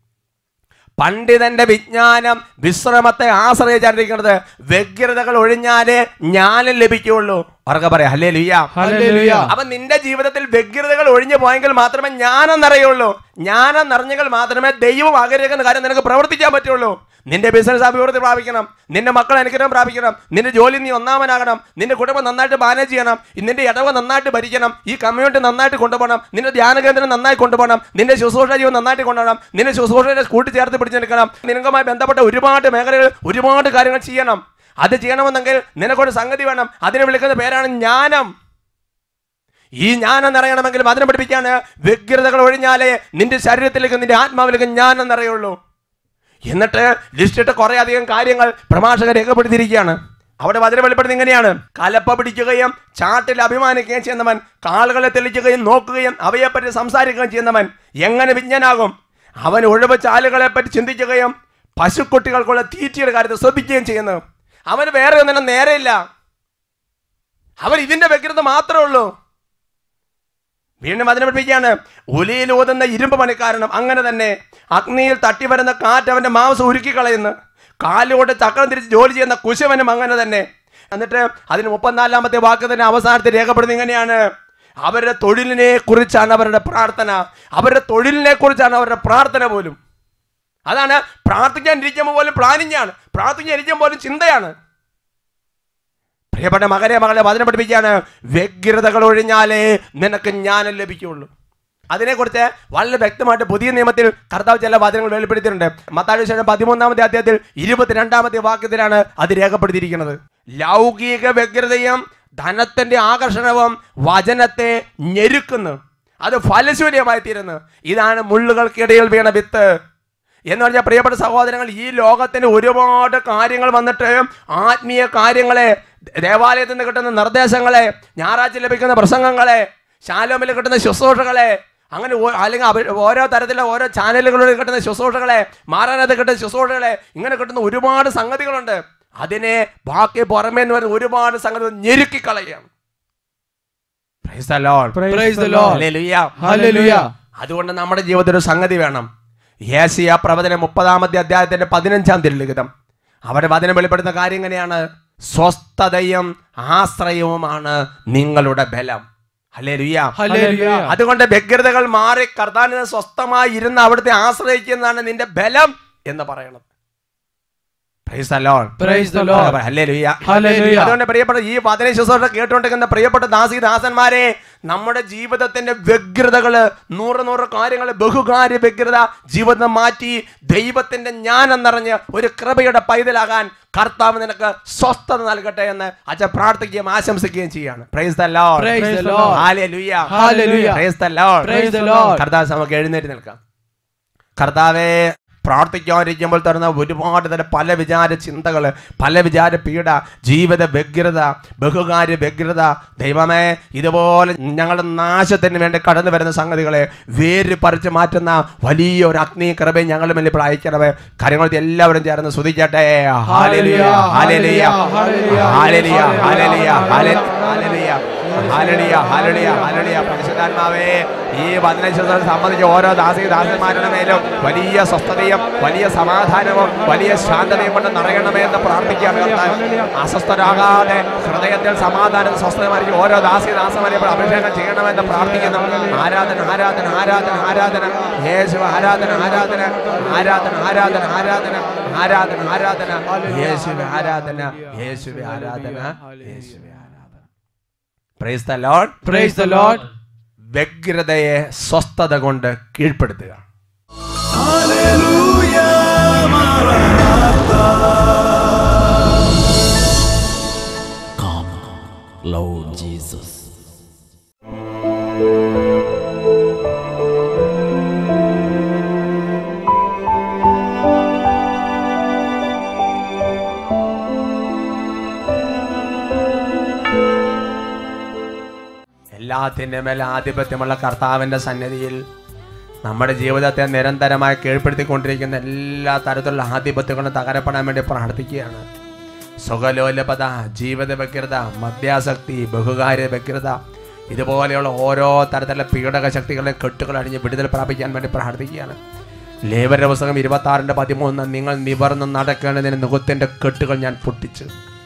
പണ്ഡിതന്റെ വിജ്ഞാനം വിശ്രമത്തെ ആശ്രയിച്ചാണ്ടിരിക്കുന്നത് വ്യഗ്രതകൾ ഒഴിഞ്ഞാലേ ജ്ഞാനം ലഭിക്കുകയുള്ളൂ അവർക്ക് പറയാം ഹല്ലേ ലുയ്യ ഹല്ലേലൂയ. അപ്പൊ നിന്റെ ജീവിതത്തിൽ വ്യഗ്രതകൾ ഒഴിഞ്ഞു പോയെങ്കിൽ മാത്രമേ ജ്ഞാനം നിറയുള്ളൂ ജ്ഞാനം നിറഞ്ഞെങ്കിൽ മാത്രമേ ദൈവം ആഗ്രഹിക്കുന്ന കാര്യം നിനക്ക് പ്രവർത്തിക്കാൻ പറ്റുള്ളൂ നിന്റെ ബിസിനസ് അഭിവൃദ്ധി പ്രാപിക്കണം നിന്റെ മക്കൾ അനുഗ്രഹം പ്രാപിക്കണം നിന്റെ ജോലി നീ ഒന്നാമനാകണം നിന്റെ കുടുംബം നന്നായിട്ട് മാനേജ് ചെയ്യണം നിന്റെ ഇടവ നന്നായിട്ട് ഭരിക്കണം ഈ കമ്മ്യൂണിറ്റി നന്നായിട്ട് കൊണ്ടുപോകണം നിന്റെ ധ്യാന കേന്ദ്രം നന്നായി കൊണ്ടുപോകണം നിന്റെ ശുശ്രൂഷ ജീവൻ നന്നായിട്ട് കൊണ്ടുപോകണം നിന്റെ ശുശ്രൂഷയെ കൂട്ടിച്ചേർത്ത് പിടിച്ചെടുക്കണം നിനക്കുമായി ബന്ധപ്പെട്ട ഒരുപാട് മേഖലകൾ ഒരുപാട് കാര്യങ്ങൾ ചെയ്യണം അത് ചെയ്യണമെന്നെങ്കിൽ നിനക്കൊരു സംഗതി വേണം അതിനെ വിളിക്കുന്ന പേരാണ് ജ്ഞാനം ഈ ജ്ഞാനം നിറയണമെങ്കിലും അതിനെ പഠിപ്പിക്കാണ് വ്യഗ്രതകൾ ഒഴിഞ്ഞാലേ നിന്റെ ശരീരത്തിലേക്ക് നിന്റെ ആത്മാവിലേക്ക് ജ്ഞാനം നിറയുള്ളൂ എന്നിട്ട് ലിസ്റ്റിട്ട് കുറെ അധികം കാര്യങ്ങൾ പ്രഭാഷകർ രേഖപ്പെടുത്തിയിരിക്കുകയാണ് അവിടെ വചനം വെളിപ്പെടുത്തി ഇങ്ങനെയാണ് കലപ്പ പിടിക്കുകയും ചാട്ടിൽ അഭിമാനിക്കുകയും ചെയ്യുന്നവൻ കാളുകളെ തെളിക്കുകയും നോക്കുകയും അവയെപ്പറ്റി സംസാരിക്കുകയും ചെയ്യുന്നവൻ എങ്ങനെ വിജ്ഞനാകും അവൻ ഒഴിവ് ചാലുകളെ പറ്റി ചിന്തിക്കുകയും പശുക്കുട്ടികൾക്കുള്ള തീറ്റയുടെ കാര്യത്തിൽ ശ്രദ്ധിക്കുകയും ചെയ്യുന്നു അവന് വേറെ ഒന്നിനും നേരെയില്ല അവൻ ഇതിന്റെ വ്യഗ്രത മാത്രമേ ഉള്ളൂ വീണ്ടും അതിനെ പഠിപ്പിക്കുകയാണ് ഒലിയിൽ ഊതുന്ന ഇരുമ്പ് പണിക്കാരനും അങ്ങനെ തന്നെ അഗ്നിയിൽ തട്ടി വരുന്ന കാറ്റ് അവന്റെ മാംസം ഉരുക്കി കളയുന്നു കാലുകൊണ്ട് ചക്രം തിരിച്ച് ജോലി ചെയ്യുന്ന കുശവനും അങ്ങനെ തന്നെ എന്നിട്ട് അതിന് മുപ്പത്തിനാലാമത്തെ വാക്കത്തിന്റെ അവസാനത്തിൽ രേഖപ്പെടുന്നത് ഇങ്ങനെയാണ് അവരുടെ തൊഴിലിനെ കുറിച്ചാണ് അവരുടെ പ്രാർത്ഥന അവരുടെ തൊഴിലിനെ കുറിച്ചാണ് അവരുടെ പ്രാർത്ഥന പോലും അതാണ് പ്രാർത്ഥിക്കാൻ ഇരിക്കുമ്പോൾ പോലും പ്ലാനിങ് ആണ് പ്രാർത്ഥിക്കാൻ ഇരിക്കുമ്പോൾ പോലും ചിന്തയാണ് പ്രിയപ്പെട്ട മകനെ മകളെ വചനം പഠിപ്പിക്കുകയാണ് വ്യഗ്രതകൾ ഒഴിഞ്ഞാലേ നിനക്ക് ജ്ഞാനം ലഭിക്കുകയുള്ളൂ അതിനെക്കുറിച്ച് വളരെ വ്യക്തമായിട്ട് പുതിയ നിയമത്തിൽ കർത്താവ് ചില വചനങ്ങൾ വെളിപ്പെടുത്തിയിട്ടുണ്ട് മത്താഴി ശേഷം പതിമൂന്നാമത്തെ അധ്യായത്തിൽ ഇരുപത്തിരണ്ടാമത്തെ വാക്യത്തിലാണ് അത് രേഖപ്പെടുത്തിയിരിക്കുന്നത് ലൗകിക വ്യഗ്രതയും ധനത്തിന്റെ ആകർഷണവും വചനത്തെ ഞെരുക്കുന്നു അത് ഫലശൂന്യമായി തീരുന്നു ഇതാണ് മുള്ളുകൾക്കിടയിൽ വീണ വിത്ത് എന്ന് പറഞ്ഞാൽ പ്രിയപ്പെട്ട സഹോദരങ്ങൾ ഈ ലോകത്തിന് ഒരുപാട് കാര്യങ്ങൾ വന്നിട്ട് ആത്മീയ കാര്യങ്ങളെ ദേവാലയത്തിൽ നിന്ന് കിട്ടുന്ന നിർദ്ദേശങ്ങളെ ഞായറാഴ്ച ലഭിക്കുന്ന പ്രസംഗങ്ങളെ ശാലോമിൽ കിട്ടുന്ന ശുശ്രൂഷകളെ അങ്ങനെ ഓ- അല്ലെങ്കിൽ അവ- ഓരോ തരത്തിലുള്ള ഓരോ ചാനലുകളിൽ കിട്ടുന്ന ശുശ്രൂഷകളെ മാറാനത്ത് കിട്ടുന്ന ശുശ്രൂഷകളെ ഇങ്ങനെ കിട്ടുന്ന ഒരുപാട് സംഗതികളുണ്ട് അതിനെ ബാക്കി പുറമേ എന്ന് പറയുന്ന ഒരുപാട് സംഗതികൾ ഞെരുക്കി കളയുകയാണ് Praise the Lord. Praise the Lord. Hallelujah. Hallelujah. അതുകൊണ്ട് നമ്മുടെ ജീവിതത്തിൽ ഒരു സംഗതി വേണം ഏസിയ പ്രവചനം മുപ്പതാമത്തെ അധ്യായത്തിന്റെ പതിനഞ്ചാം തിരുലിഖിതം അവിടെ വചനം വെളിപ്പെടുന്ന കാര്യം എങ്ങനെയാണ് സ്വസ്ഥതയും ആശ്രയവുമാണ് നിങ്ങളുടെ ബലം അല്ലേ ഹല്ലേലൂയ. അതുകൊണ്ട് വ്യഗ്രതകൾ മാറി കർത്താവിന് സ്വസ്ഥമായി ഇരുന്ന് അവിടുത്തെ ആശ്രയിക്കുന്നതാണ് നിന്റെ ബലം എന്ന് പറയണത് Praise the Lord. Praise the Lord. Hallelujah. Hallelujah. അതുകൊണ്ട് പ്രിയപ്പെട്ട ഈ വചന ശുശ്രൂഷ കേട്ടുകൊണ്ടിരിക്കുന്ന പ്രിയപ്പെട്ട ദാസി ദാസന്മാരെ നമ്മുടെ ജീവിതത്തിന്റെ വ്യഗ്രതകള് നൂറ് നൂറ് കാര്യങ്ങൾ ബഹുകാര്യ വ്യഗ്രത ജീവിതം മാറ്റി ദൈവത്തിന്റെ ജ്ഞാനം നിറഞ്ഞ് ഒരു കൃപയുടെ പൈതലാകാൻ കർത്താവ് നിനക്ക് സ്വസ്ഥത നൽകട്ടെ എന്ന് അച്ഛൻ പ്രാർത്ഥിക്കുകയും ആശംസിക്കുകയും ചെയ്യാണ് praise the lord Praise the Lord. Hallelujah hallelujah. Praise the lord Praise the Lord. കർത്താവ് നമുക്ക് എഴുന്നേറ്റ് നിൽക്കാം കർത്താവെ പ്രാർത്ഥിക്കാതിരിക്കുമ്പോൾ തരുന്ന ഒരുപാട് തരം പല വിചാര ചിന്തകൾ പല വിചാര പീഡ ജീവിത വ്യഗ്രത ബഹുകാര്യ വ്യഗ്രത ദൈവമേ ഇതുപോലെ ഞങ്ങളുടെ നാശത്തിന് വേണ്ടി കടന്നു വരുന്ന സംഗതികളെ വേര് പറിച്ച് മാറ്റുന്ന വലിയ ഒരു അഗ്നി കൃപയും ഞങ്ങളുടെ മേലിൽ ഇപ്പോൾ അയക്കണമേ കാര്യങ്ങൾ എല്ലാവരും ചേർന്ന് സ്തുതിക്കട്ടെ ഹാലലിയ ഹാലലിയ ഹാലലിയ ഹാലലിയ ഹാലലിയ ഹാലലിയ ഹാലലിയ ഹാലലിയ പരിശുദ്ധാത്മാവേ ഈ വചനശുശ്രൂഷ സംബന്ധിച്ച് ഓരോ ദാസി ദാസന്മാരുടെ മേലും വലിയ സ്വസ്ഥതയും വലിയ സമാധാനവും വലിയ ശാന്തതയും കൊണ്ട് നിറയണമേ എന്ന് പ്രാർത്ഥിക്കുകയാണ് കർത്താവ്. അസ്വസ്ഥരാകാതെ ഹൃദയത്തിൽ സമാധാനം സ്വസ്ഥമായിരിക്കും ഓരോ ദാസി ദാസന്മാരെ ഇപ്പോൾ അഭിഷേകം ചെയ്യണമെന്ന് പ്രാർത്ഥിക്കുന്നു ആരാധന ആരാധന ആരാധന ആരാധന യേശു ആരാധന ആരാധന ആരാധന ആരാധന ആരാധന ആരാധന ആരാധന യേശുവെ ആരാധന യേശുവെ ആരാധന യേശുവെ ആരാധന praise the lord Praise the Lord. വ്യഗ്രതയെ സ്വസ്ഥത കൊണ്ട് കീഴ്പ്പെടുത്തുക Hallelujah, Maranatha. Come, Lord Jesus. എല്ലാത്തിൻ്റെ മേലെ ആധിപത്യമുള്ള കർത്താവിൻ്റെ സന്നിധിയിൽ നമ്മുടെ ജീവിതത്തെ നിരന്തരമായി കീഴ്പ്പെടുത്തിക്കൊണ്ടിരിക്കുന്ന എല്ലാ തരത്തിലുള്ള ആധിപത്യങ്ങളും തകരപ്പെടാൻ വേണ്ടി പ്രാർത്ഥിക്കുകയാണ് സുഖലോലപത ജീവിത വ്യഗ്രത മദ്യാസക്തി ബഹുകാര്യ വ്യഗ്രത ഇതുപോലെയുള്ള ഓരോ തരത്തിലുള്ള പീഡക ശക്തികളെ കെട്ടുകൾ അടിഞ്ഞ് വിടുതൽ പ്രാപിക്കാൻ വേണ്ടി പ്രാർത്ഥിക്കുകയാണ് ലേബരുടെ പുസ്തകം ഇരുപത്തി ആറിൻ്റെ പതിമൂന്ന് നിങ്ങൾ നിവർന്ന് നടക്കേണ്ടതിന് മുഖത്തിൻ്റെ കെട്ടുകൾ ഞാൻ പൊട്ടിച്ചു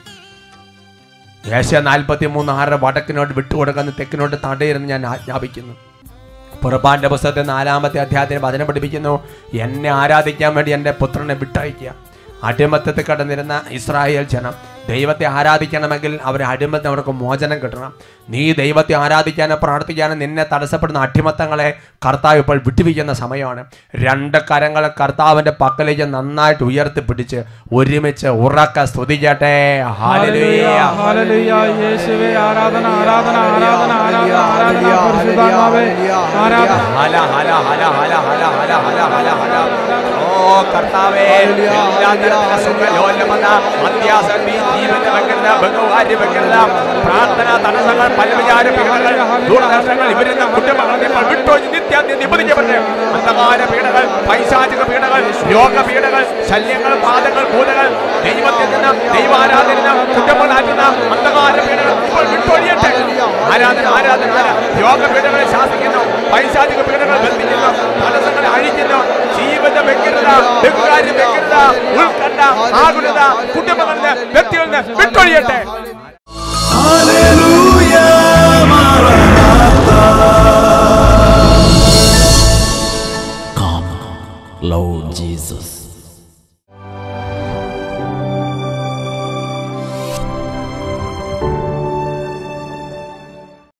ഏഷ്യ നാൽപ്പത്തി മൂന്ന് ആറ് വടക്കിനോട് വിട്ടുകൊടുക്കുന്ന തെക്കിനോട് തടയിരുന്ന് ഞാൻ ആജ്ഞാപിക്കുന്നു പുറപ്പാന്റെ പുസ്തകത്തെ നാലാമത്തെ അധ്യായത്തിന് വചനം പഠിപ്പിക്കുന്നു എന്നെ ആരാധിക്കാൻ വേണ്ടി എൻ്റെ പുത്രനെ വിട്ടയക്കുക അടിമത്തത്തിൽ കടന്നിരുന്ന ഇസ്രായേൽ ജനം ദൈവത്തെ ആരാധിക്കണമെങ്കിൽ അവർ അടിമത്തം അവർക്ക് മോചനം കിട്ടണം നീ ദൈവത്തെ ആരാധിക്കാനും പ്രാർത്ഥിക്കാനും നിന്നെ തടസ്സപ്പെടുന്ന അടിമത്തങ്ങളെ കർത്താവ് ഇപ്പോൾ വിട്ടുപിക്കുന്ന സമയമാണ് രണ്ട് കരങ്ങളെ കർത്താവിൻ്റെ പക്കലേക്ക് നന്നായിട്ട് ഉയർത്തി പിടിച്ച് ഒരുമിച്ച് ഉറക്ക സ്തുതിക്കട്ടെ ഹല്ലേലൂയ, ഹാലലുയ ഹല്ലേലൂയ, യേശുവേ ആരാധന ആരാധന ആരാധന ആരാധന ആരാധന പരിശുദ്ധാത്മാവേ ആരാധന ഹല ഹല ഹല ഹല ഹല ഹല ഹല ഹല ഹല ഓ കർത്താവേ എല്ലാ തരത്തിലുള്ള സുഖലോലമത മദ്യാസക്തി ജീവന്റെ വ്യഗ്രത ബഹുകാര്യ വ്യഗ്രത പ്രാർത്ഥന തടസ്സങ്ങൾ പലവിചാര പീഡകൾ ദൂരദർശനങ്ങൾ ഇവരുന്ന കുറ്റങ്ങൾ ഇപ്പോൾ വിട്ടൊഴിഞ്ഞ് നിത്യാന്തി നിബന്ധിക്കപ്പെട്ട് അന്ധകാര പീഡകൾ പൈശാചിക പീഡകൾ രോഗ പീഡകൾ ശല്യങ്ങൾ പാതകൾ ഭൂതകൾ ദൈവത്തിൽ നിന്ന് ദൈവാരാധന കുറ്റങ്ങളാക്കുന്ന അന്ധകാര പീഡകൾ ഇപ്പോൾ വിട്ടൊഴിയട്ടെ ആരാധന ആരാധന ആരാ- രോഗപീഠകളെ ശാസിക്കുന്നു പൈശാചിക പീഡകൾ ബന്ധിക്കുന്നു തടസ്സങ്ങളെ അഴിക്കുന്നു ജീവിത വ്യഗ്രത ബഹുകാര്യ വ്യഗ്രത ഉത്കണ്ഠ ആകുലത കുടുംബങ്ങളിൽ നിന്ന് വ്യക്തികളിൽ നിന്ന് വിട്ടൊഴിയട്ടെ